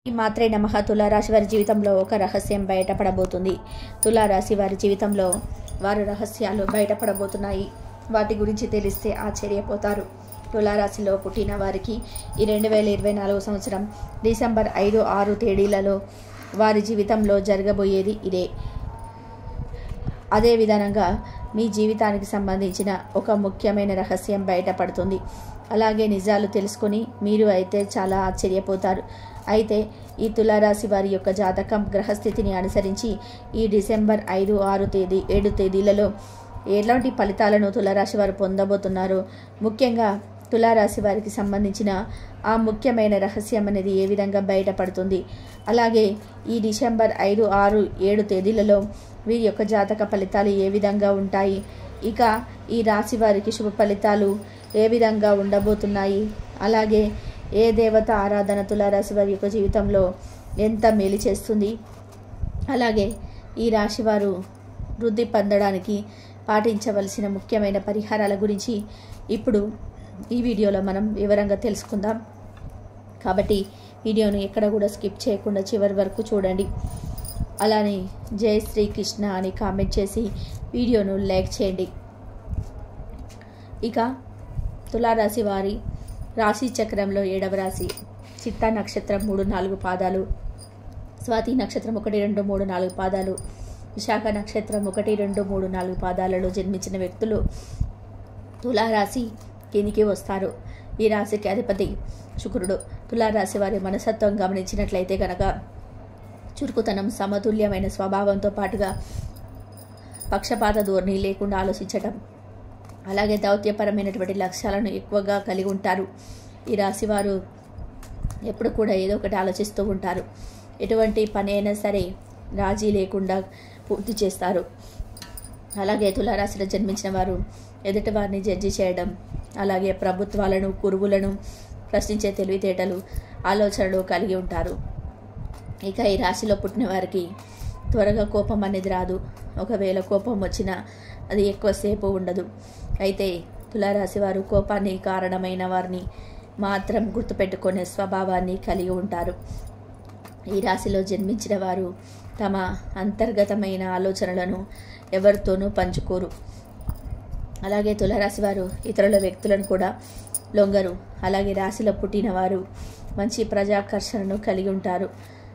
ఈ మాత్రే నమః తులారాశి వారి జీవితంలో ఒక రహస్యం బయటపడబోతుంది తులారాశి వారి జీవితంలో వారి రహస్యాలు బయటపడబోతున్నాయి వాటి గురించి తెలిస్తే ఆశ్చర్యపోతారు తులారాశిలో పుట్టిన వారికి ఈ రెండు వేల ఇరవై నాలుగు సంవత్సరం డిసెంబర్ ఐదు ఆరు తేదీలలో వారి జీవితంలో జరగబోయేది ఇదే అదే విధానంగా మీ జీవితానికి సంబంధించిన ఒక ముఖ్యమైన రహస్యం బయటపడుతుంది అలాగే నిజాలు తెలుసుకొని మీరు అయితే చాలా ఆశ్చర్యపోతారు అయితే ఈ తులారాశి వారి యొక్క జాతకం గ్రహస్థితిని అనుసరించి ఈ డిసెంబర్ ఐదు ఆరు తేదీ ఏడు తేదీలలో ఎలాంటి ఫలితాలను తులారాశి వారు పొందబోతున్నారు ముఖ్యంగా తులారాశి వారికి సంబంధించిన ఆ ముఖ్యమైన రహస్యం అనేది ఏ విధంగా బయటపడుతుంది అలాగే ఈ డిసెంబర్ ఐదు ఆరు ఏడు తేదీలలో వీరి యొక్క జాతక ఫలితాలు ఏ విధంగా ఉంటాయి ఇక ఈ రాశి వారికి శుభ ఫలితాలు ఏ విధంగా ఉండబోతున్నాయి అలాగే ఏ దేవత ఆరాధన తులారాశి వారి యొక్క జీవితంలో ఎంత మేలు చేస్తుంది అలాగే ఈ రాశివారు వృద్ధి పొందడానికి పాటించవలసిన ముఖ్యమైన పరిహారాల గురించి ఇప్పుడు ఈ వీడియోలో మనం వివరంగా తెలుసుకుందాం కాబట్టి వీడియోను ఎక్కడ కూడా స్కిప్ చేయకుండా చివరి వరకు చూడండి అలానే జై శ్రీకృష్ణ అని కామెంట్ చేసి వీడియోను లైక్ చేయండి ఇక తులారాశి వారి రాశి చక్రంలో ఏడవ రాశి చిత్తా నక్షత్రం మూడు నాలుగు పాదాలు స్వాతి నక్షత్రం ఒకటి రెండు మూడు నాలుగు పాదాలు విశాఖ నక్షత్రం ఒకటి రెండు మూడు నాలుగు పాదాలలో జన్మించిన వ్యక్తులు తులారాశి కిందికి వస్తారు ఈ రాశికి అధిపతి శుక్రుడు తులారాశి వారి మనసత్వం గమనించినట్లయితే కనుక చురుకుతనం సమతుల్యమైన స్వభావంతో పాటుగా పక్షపాత ధోరణి లేకుండా ఆలోచించటం అలాగే దౌత్యపరమైనటువంటి లక్ష్యాలను ఎక్కువగా కలిగి ఉంటారు ఈ రాశివారు ఎప్పుడు కూడా ఏదో ఒకటి ఆలోచిస్తూ ఉంటారు ఎటువంటి పని అయినా సరే రాజీ లేకుండా పూర్తి చేస్తారు అలాగే తులారాశిలో జన్మించిన వారు ఎదుటి వారిని జడ్జి చేయడం అలాగే ప్రభుత్వాలను కురువులను ప్రశ్నించే తెలివితేటలు ఆలోచనలు కలిగి ఉంటారు ఇక ఈ రాశిలో పుట్టిన వారికి త్వరగా కోపం అనేది రాదు ఒకవేళ కోపం వచ్చినా అది ఎక్కువసేపు ఉండదు అయితే తులారాశి వారు కోపాన్ని కారణమైన వారిని మాత్రం గుర్తుపెట్టుకునే స్వభావాన్ని కలిగి ఉంటారు ఈ రాశిలో జన్మించిన వారు తమ అంతర్గతమైన ఆలోచనలను ఎవరితోనూ పంచుకోరు అలాగే తులారాశి వారు ఇతరుల వ్యక్తులను కూడా లొంగరు అలాగే రాశిలో పుట్టిన వారు మంచి ప్రజాకర్షణను కలిగి ఉంటారు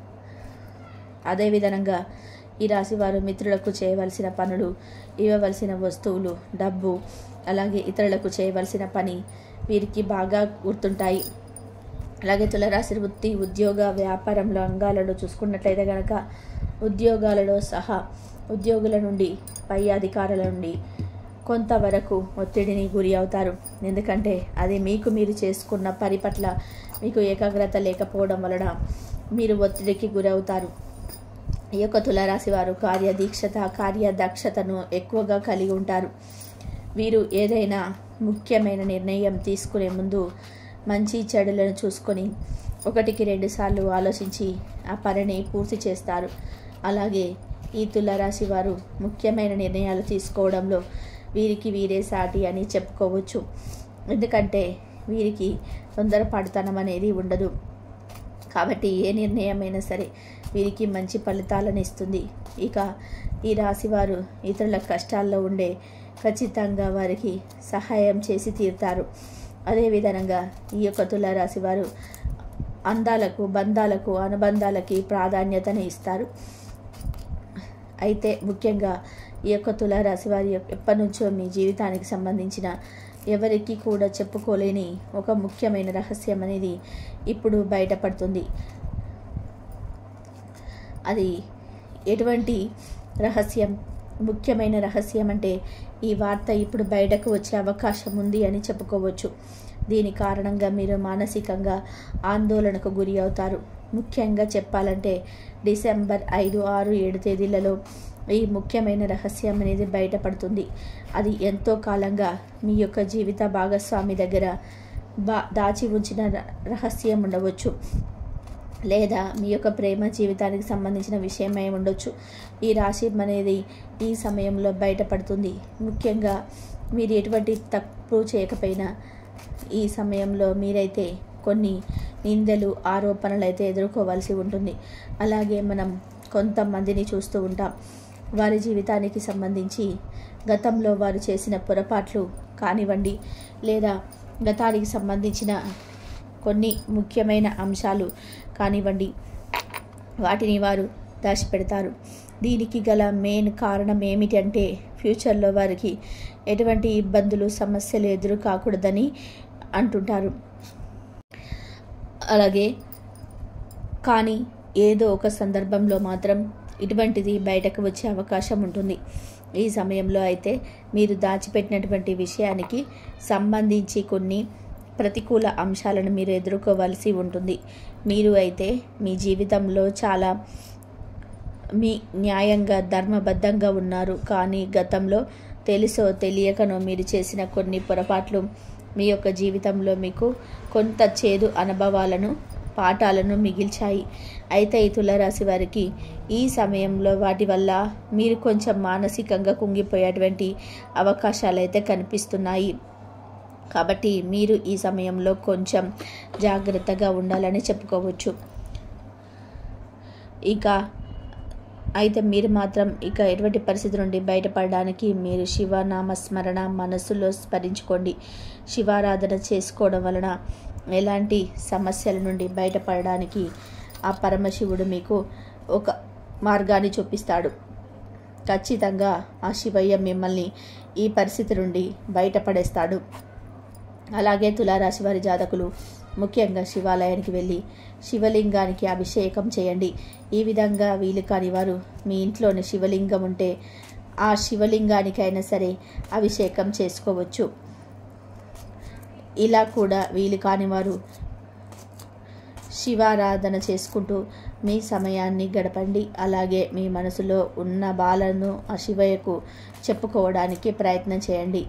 అదేవిధంగా ఈ రాశి వారు మిత్రులకు చేయవలసిన పనులు ఇవ్వవలసిన వస్తువులు డబ్బు అలాగే ఇతరులకు చేయవలసిన పని వీరికి బాగా గుర్తుంటాయి అలాగే తులరాశి వృత్తి ఉద్యోగ వ్యాపారంలో అంగాలలో చూసుకున్నట్లయితే కనుక ఉద్యోగాలలో సహా ఉద్యోగుల నుండి పై అధికారుల నుండి కొంతవరకు ఒత్తిడిని గురి అవుతారు ఎందుకంటే అది మీకు మీరు చేసుకున్న పని పట్ల మీకు ఏకాగ్రత లేకపోవడం వలన మీరు ఒత్తిడికి గురవుతారు ఈ యొక్క తులారాశి వారు కార్యదీక్షత కార్యదక్షతను ఎక్కువగా కలిగి ఉంటారు వీరు ఏదైనా ముఖ్యమైన నిర్ణయం తీసుకునే ముందు మంచి చెడులను చూసుకొని ఒకటికి రెండు సార్లు ఆలోచించి ఆ పనిని పూర్తి చేస్తారు అలాగే ఈ తులారాశి వారు ముఖ్యమైన నిర్ణయాలు తీసుకోవడంలో వీరికి వీరే సాటి అని చెప్పుకోవచ్చు ఎందుకంటే వీరికి తొందరపాటుతనం అనేది ఉండదు కాబట్టి ఏ నిర్ణయమైనా సరే వీరికి మంచి ఫలితాలను ఇస్తుంది ఇక ఈ రాశివారు ఇతరుల కష్టాల్లో ఉండే ఖచ్చితంగా వారికి సహాయం చేసి తీరుతారు అదేవిధంగా ఈ యొక్క తులారాశి వారు అందాలకు బంధాలకు అనుబంధాలకి ప్రాధాన్యతను ఇస్తారు అయితే ముఖ్యంగా ఈ యొక్క తులారాశి వారి యొక్క ఎప్పటి నుంచో మీ జీవితానికి సంబంధించిన ఎవరికి కూడా చెప్పుకోలేని ఒక ముఖ్యమైన రహస్యం అనేది ఇప్పుడు బయటపడుతుంది అది ఎటువంటి రహస్యం ముఖ్యమైన రహస్యం అంటే ఈ వార్త ఇప్పుడు బయటకు వచ్చే అవకాశం ఉంది అని చెప్పుకోవచ్చు దీని కారణంగా మీరు మానసికంగా ఆందోళనకు గురి అవుతారు ముఖ్యంగా చెప్పాలంటే డిసెంబర్ ఐదు ఆరు ఏడు తేదీలలో ఈ ముఖ్యమైన రహస్యం అనేది బయటపడుతుంది అది ఎంతో కాలంగా మీ యొక్క జీవిత భాగస్వామి దగ్గర బా దాచి ఉంచిన రహస్యం ఉండవచ్చు లేదా మీ యొక్క ప్రేమ జీవితానికి సంబంధించిన విషయమై ఉండొచ్చు ఈ రాశి అనేది ఈ సమయంలో బయటపడుతుంది ముఖ్యంగా మీరు ఎటువంటి తప్పు చేయకపోయినా ఈ సమయంలో మీరైతే కొన్ని నిందలు ఆరోపణలు అయితే ఎదుర్కోవాల్సి ఉంటుంది అలాగే మనం కొంతమందిని చూస్తూ ఉంటాం వారి జీవితానికి సంబంధించి గతంలో వారు చేసిన పొరపాట్లు కానివ్వండి లేదా గతానికి సంబంధించిన కొన్ని ముఖ్యమైన అంశాలు కానివ్వండి వాటిని వారు దాచిపెడతారు దీనికి గల మెయిన్ కారణం ఏమిటంటే ఫ్యూచర్లో వారికి ఎటువంటి ఇబ్బందులు సమస్యలు ఎదురు కాకూడదని అంటుంటారు అలాగే కానీ ఏదో ఒక సందర్భంలో మాత్రం ఇటువంటిది బయటకు వచ్చే అవకాశం ఉంటుంది ఈ సమయంలో అయితే మీరు దాచిపెట్టినటువంటి విషయానికి సంబంధించి కొన్ని ప్రతికూల అంశాలను మీరు ఎదుర్కోవాల్సి ఉంటుంది మీరు అయితే మీ జీవితంలో చాలా మీ న్యాయంగా ధర్మబద్ధంగా ఉన్నారు కానీ గతంలో తెలుసో తెలియకనో మీరు చేసిన కొన్ని పొరపాట్లు మీ యొక్క జీవితంలో మీకు కొంత చేదు అనుభవాలను పాఠాలను మిగిల్చాయి అయితే ఈ తులారాశి వారికి ఈ సమయంలో వాటి వల్ల మీరు కొంచెం మానసికంగా కుంగిపోయేటువంటి అవకాశాలు అయితే కనిపిస్తున్నాయి కాబట్టి మీరు ఈ సమయంలో కొంచెం జాగ్రత్తగా ఉండాలని చెప్పుకోవచ్చు ఇక అయితే మీరు మాత్రం ఇక ఎటువంటి పరిస్థితి నుండి బయటపడడానికి మీరు శివనామ స్మరణ మనస్సులో స్మరించుకోండి శివారాధన చేసుకోవడం వలన ఎలాంటి సమస్యల నుండి బయటపడడానికి ఆ పరమశివుడు మీకు ఒక మార్గాన్ని చూపిస్తాడు ఖచ్చితంగా ఆ శివయ్య మిమ్మల్ని ఈ పరిస్థితి నుండి బయటపడేస్తాడు అలాగే తులారాశి వారి జాతకులు ముఖ్యంగా శివాలయానికి వెళ్ళి శివలింగానికి అభిషేకం చేయండి ఈ విధంగా వీలు కాని వారు మీ ఇంట్లోని శివలింగం ఉంటే ఆ శివలింగానికైనా సరే అభిషేకం చేసుకోవచ్చు ఇలా కూడా వీలు కాని వారు శివారాధన చేసుకుంటూ మీ సమయాన్ని గడపండి అలాగే మీ మనసులో ఉన్న బాలను ఆ శివయ్యకు చెప్పుకోవడానికి ప్రయత్నం చేయండి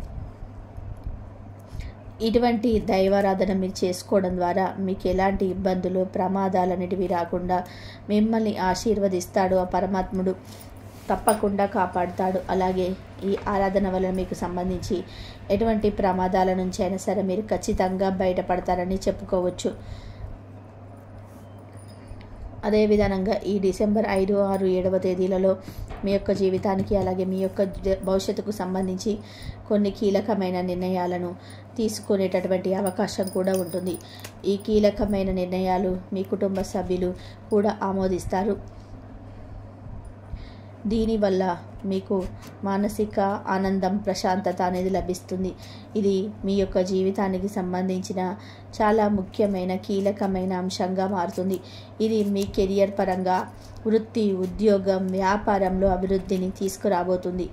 ఇటువంటి దైవారాధన మీరు చేసుకోవడం ద్వారా మీకు ఎలాంటి ఇబ్బందులు ప్రమాదాలు అనేటివి రాకుండా మిమ్మల్ని ఆశీర్వదిస్తాడు ఆ పరమాత్ముడు తప్పకుండా కాపాడుతాడు అలాగే ఈ ఆరాధన వలన మీకు సంబంధించి ఎటువంటి ప్రమాదాల నుంచి అయినా సరే మీరు ఖచ్చితంగా బయటపడతారని చెప్పుకోవచ్చు అదే విధానంగా ఈ డిసెంబర్ ఐదు ఆరు ఏడవ తేదీలలో మీ యొక్క జీవితానికి అలాగే మీ యొక్క జ- భవిష్యత్తుకు సంబంధించి కొన్ని కీలకమైన నిర్ణయాలను తీసుకునేటటువంటి అవకాశం కూడా ఉంటుంది ఈ కీలకమైన నిర్ణయాలు మీ కుటుంబ సభ్యులు కూడా ఆమోదిస్తారు దీనివల్ల మీకు మానసిక ఆనందం ప్రశాంతత అనేది లభిస్తుంది ఇది మీ యొక్క జీవితానికి సంబంధించిన చాలా ముఖ్యమైన కీలకమైన అంశంగా మారుతుంది ఇది మీ కెరియర్ పరంగా వృత్తి ఉద్యోగం వ్యాపారంలో అభివృద్ధిని తీసుకురాబోతుంది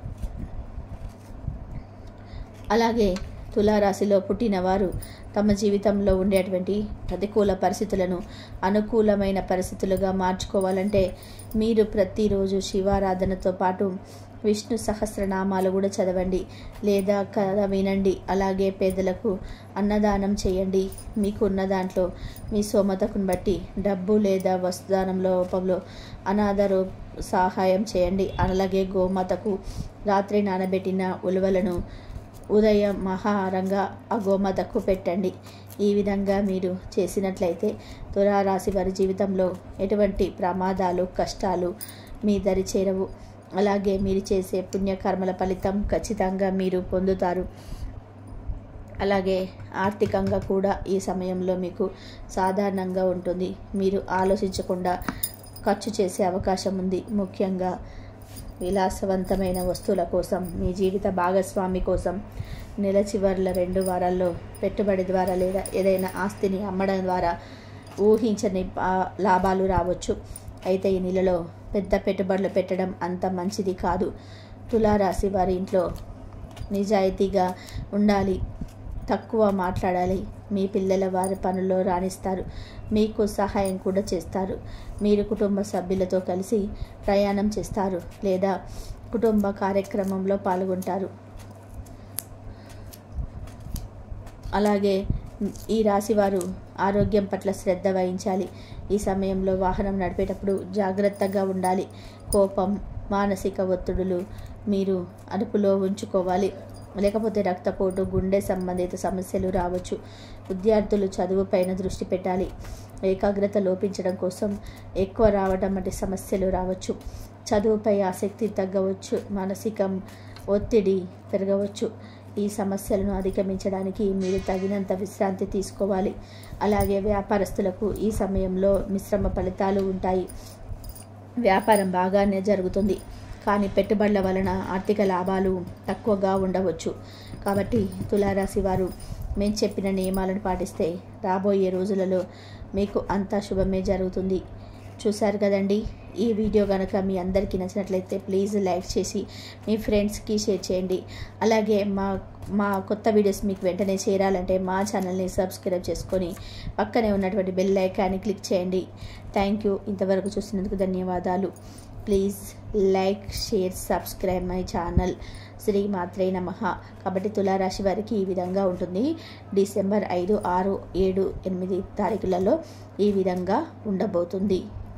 అలాగే తులారాశిలో పుట్టిన వారు తమ జీవితంలో ఉండేటువంటి ప్రతికూల పరిస్థితులను అనుకూలమైన పరిస్థితులుగా మార్చుకోవాలంటే మీరు ప్రతిరోజు శివారాధనతో పాటు విష్ణు సహస్రనామాలు కూడా చదవండి లేదా కథ వినండి అలాగే పేదలకు అన్నదానం చేయండి మీకు ఉన్న దాంట్లో మీ సోమతకును బట్టి డబ్బు లేదా వస్తుదానంలో రూపంలో అనాథ రూ సహాయం చేయండి అలాగే గోమాతకు రాత్రి నానబెట్టిన ఉలువలను ఉదయం మహారంగా ఆ గోమాతకు పెట్టండి ఈ విధంగా మీరు చేసినట్లయితే తులారాశి వారి జీవితంలో ఎటువంటి ప్రమాదాలు కష్టాలు మీ దరి చేరవు అలాగే మీరు చేసే పుణ్యకర్మల ఫలితం ఖచ్చితంగా మీరు పొందుతారు అలాగే ఆర్థికంగా కూడా ఈ సమయంలో మీకు సాధారణంగా ఉంటుంది మీరు ఆలోచించకుండా ఖర్చు చేసే అవకాశం ఉంది ముఖ్యంగా విలాసవంతమైన వస్తువుల కోసం మీ జీవిత భాగస్వామి కోసం నెల చివర్ల రెండు వారాల్లో పెట్టుబడి ద్వారా లేదా ఏదైనా ఆస్తిని అమ్మడం ద్వారా ఊహించని పా- లాభాలు రావచ్చు అయితే ఈ నెలలో పెద్ద పెట్టుబడులు పెట్టడం అంత మంచిది కాదు తులారాశి వారి ఇంట్లో నిజాయితీగా ఉండాలి తక్కువ మాట్లాడాలి మీ పిల్లల వారి పనుల్లో రాణిస్తారు మీకు సహాయం కూడా చేస్తారు మీరు కుటుంబ సభ్యులతో కలిసి ప్రయాణం చేస్తారు లేదా కుటుంబ కార్యక్రమంలో పాల్గొంటారు అలాగే ఈ రాశివారు ఆరోగ్యం పట్ల శ్రద్ధ వహించాలి ఈ సమయంలో వాహనం నడిపేటప్పుడు జాగ్రత్తగా ఉండాలి కోపం మానసిక ఒత్తిడులు మీరు అదుపులో ఉంచుకోవాలి లేకపోతే రక్తపోటు గుండె సంబంధిత సమస్యలు రావచ్చు విద్యార్థులు చదువుపైన దృష్టి పెట్టాలి ఏకాగ్రత లోపించడం కోసం ఎక్కువ రావడం వంటి సమస్యలు రావచ్చు చదువుపై ఆసక్తి తగ్గవచ్చు మానసిక ఒత్తిడి పెరగవచ్చు ఈ సమస్యలను అధిగమించడానికి మీరు తగినంత విశ్రాంతి తీసుకోవాలి అలాగే వ్యాపారస్తులకు ఈ సమయంలో మిశ్రమ ఫలితాలు ఉంటాయి వ్యాపారం బాగానే జరుగుతుంది కానీ పెట్టుబడుల వలన ఆర్థిక లాభాలు తక్కువగా ఉండవచ్చు కాబట్టి తులారాశి వారు మేము చెప్పిన నియమాలను పాటిస్తే రాబోయే రోజులలో మీకు అంతా శుభమే జరుగుతుంది చూశారు కదండి ఈ వీడియో కనుక మీ అందరికీ నచ్చినట్లయితే ప్లీజ్ లైక్ చేసి మీ ఫ్రెండ్స్కి షేర్ చేయండి అలాగే మా మా కొత్త వీడియోస్ మీకు వెంటనే చేరాలంటే మా ఛానల్ని సబ్స్క్రైబ్ చేసుకొని పక్కనే ఉన్నటువంటి బెల్ ఐకాన్ని క్లిక్ చేయండి థ్యాంక్ యూ ఇంతవరకు చూసినందుకు ధన్యవాదాలు please like share subscribe my channel శ్రీ మాత్రే నమ కాబట్టి తులారాశి వారికి ఈ విధంగా ఉంటుంది డిసెంబర్ ఐదు ఆరు ఏడు ఎనిమిది తారీఖులలో ఈ విధంగా ఉండబోతుంది